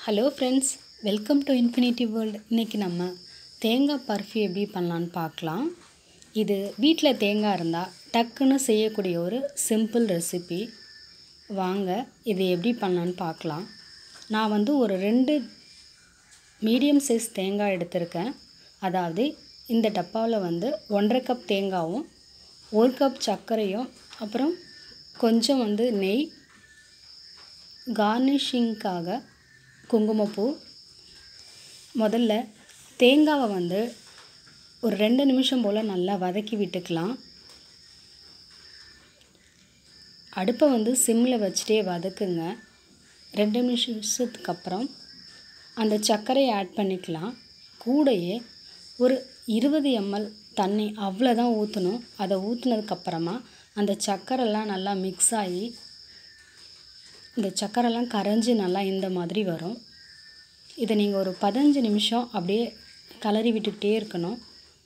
hello friends welcome to infinity world இன்றைக்கி நம்ம தேங்காய் பர்ஃபி எப்படி பண்ணலான்னு பார்க்கலாம் இது வீட்டில் தேங்காய் இருந்தால் டக்குன்னு செய்யக்கூடிய ஒரு சிம்பிள் ரெசிபி வாங்க இது எப்படி பண்ணலான்னு பார்க்கலாம் நான் வந்து ஒரு ரெண்டு மீடியம் சைஸ் தேங்காய் எடுத்திருக்கேன் அதாவது இந்த டப்பாவில் வந்து ஒன்றரை கப் தேங்காயும் ஒரு கப் சர்க்கரையும் அப்புறம் கொஞ்சம் வந்து நெய் கார்னிஷிங்க்காக குங்குமப்பூ முதல்ல தேங்காவை வந்து ஒரு ரெண்டு நிமிஷம் போல் நல்லா வதக்கி விட்டுக்கலாம் அடுப்பை வந்து சிம்மில் வச்சுட்டே வதக்குங்க ரெண்டு நிமிஷத்துக்கு அப்புறம் அந்த சர்க்கரையை ஆட் பண்ணிக்கலாம் கூடையே ஒரு இருபது எம்எல் தண்ணி அவ்வளோதான் ஊற்றணும் அதை ஊற்றுனதுக்கப்புறமா அந்த சர்க்கரைலாம் நல்லா மிக்ஸ் ஆகி இந்த சக்கரைலாம் கரைஞ்சி நல்லா இந்த மாதிரி வரும் இதை நீங்கள் ஒரு பதினஞ்சு நிமிஷம் அப்படியே கலரி விட்டுக்கிட்டே இருக்கணும்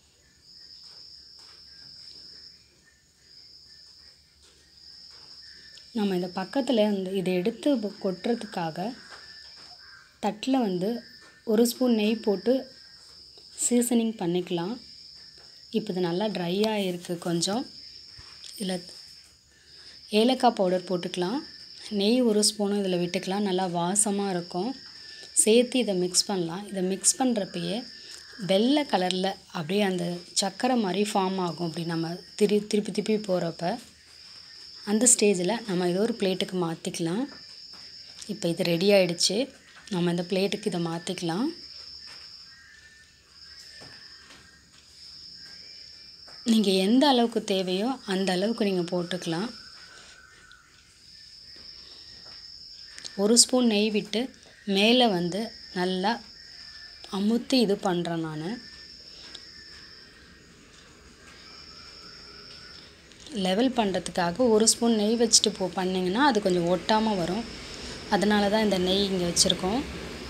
நம்ம இந்த பக்கத்தில் இந்த இதை எடுத்து கொட்டுறதுக்காக தட்டில் வந்து ஒரு ஸ்பூன் நெய் போட்டு சீசனிங் பண்ணிக்கலாம் இப்போ இது நல்லா ட்ரையாக இருக்குது கொஞ்சம் இதில் ஏலக்காய் பவுடர் போட்டுக்கலாம் நெய் ஒரு ஸ்பூனும் இதில் விட்டுக்கலாம் நல்லா வாசமாக இருக்கும் சேர்த்து இதை மிக்ஸ் பண்ணலாம் இதை மிக்ஸ் பண்ணுறப்பயே வெள்ளை கலரில் அப்படியே அந்த சக்கரை மாதிரி ஃபார்ம் ஆகும் அப்படி நம்ம திரு திருப்பி திருப்பி போகிறப்ப அந்த ஸ்டேஜில் நம்ம இதை ஒரு பிளேட்டுக்கு மாற்றிக்கலாம் இப்போ இது ரெடி ஆகிடுச்சு நம்ம இந்த பிளேட்டுக்கு இதை மாற்றிக்கலாம் நீங்கள் எந்த அளவுக்கு தேவையோ அந்த அளவுக்கு நீங்கள் போட்டுக்கலாம் ஒரு ஸ்பூன் நெய் விட்டு மேலே வந்து நல்லா அமுத்தி இது பண்ணுறேன் நான் லெவல் பண்ணுறதுக்காக ஒரு ஸ்பூன் நெய் வச்சுட்டு போ பண்ணிங்கன்னா அது கொஞ்சம் ஒட்டாமல் வரும் அதனால தான் இந்த நெய் இங்கே வச்சுருக்கோம்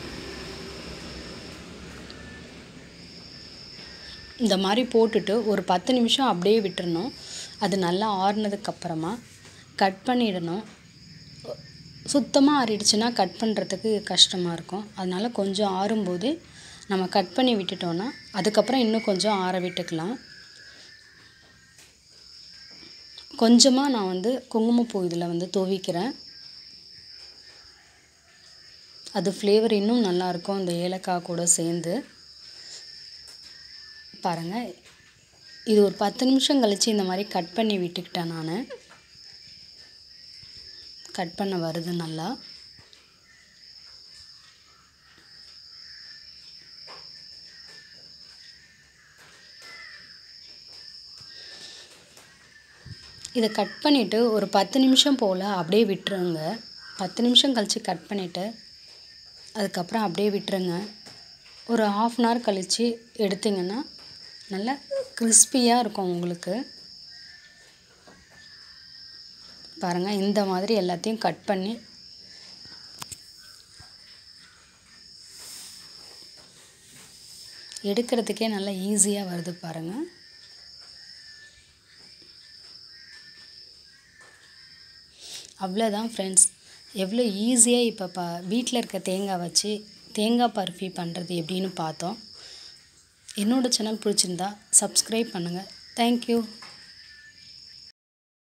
இந்த மாதிரி போட்டுட்டு ஒரு பத்து நிமிஷம் அப்படியே விட்டுறணும் அது நல்லா ஆறுனதுக்கப்புறமா கட் பண்ணிடணும் சுத்தமாக ஆறிடுச்சுன்னா கட் பண்ணுறதுக்கு கஷ்டமாக இருக்கும் அதனால் கொஞ்சம் ஆறும்போது நம்ம கட் பண்ணி விட்டுட்டோன்னா அதுக்கப்புறம் இன்னும் கொஞ்சம் ஆற விட்டுக்கலாம் கொஞ்சமாக நான் வந்து குங்குமப்பூ இதில் வந்து துவிக்கிறேன் அது ஃப்ளேவர் இன்னும் நல்லாயிருக்கும் இந்த ஏலக்காய் கூட சேர்ந்து பாருங்கள் இது ஒரு பத்து நிமிஷம் கழித்து இந்த மாதிரி கட் பண்ணி விட்டுக்கிட்டேன் நான் கட் பண்ண வருது நல்லா இதை கட் பண்ணிவிட்டு ஒரு பத்து நிமிஷம் போல் அப்படியே விட்டுருங்க பத்து நிமிஷம் கழித்து கட் பண்ணிவிட்டு அதுக்கப்புறம் அப்படியே விட்டுருங்க ஒரு ஆஃப் அன் ஹவர் கழித்து எடுத்திங்கன்னா நல்லா கிறிஸ்பியாக இருக்கும் உங்களுக்கு பாருங்கள் இந்த மாதிரி எல்லாத்தையும் கட் பண்ணி எடுக்கிறதுக்கே நல்லா ஈஸியாக வருது பாருங்கள் அவ்வளோதான் ஃப்ரெண்ட்ஸ் எவ்வளோ ஈஸியாக இப்போ ப வீட்டில் இருக்க தேங்காய் வச்சு தேங்காய் பர்ஃபி பண்ணுறது எப்படின்னு பார்த்தோம் என்னோடய சேனல் பிடிச்சிருந்தா சப்ஸ்கிரைப் பண்ணுங்கள் தேங்க்யூ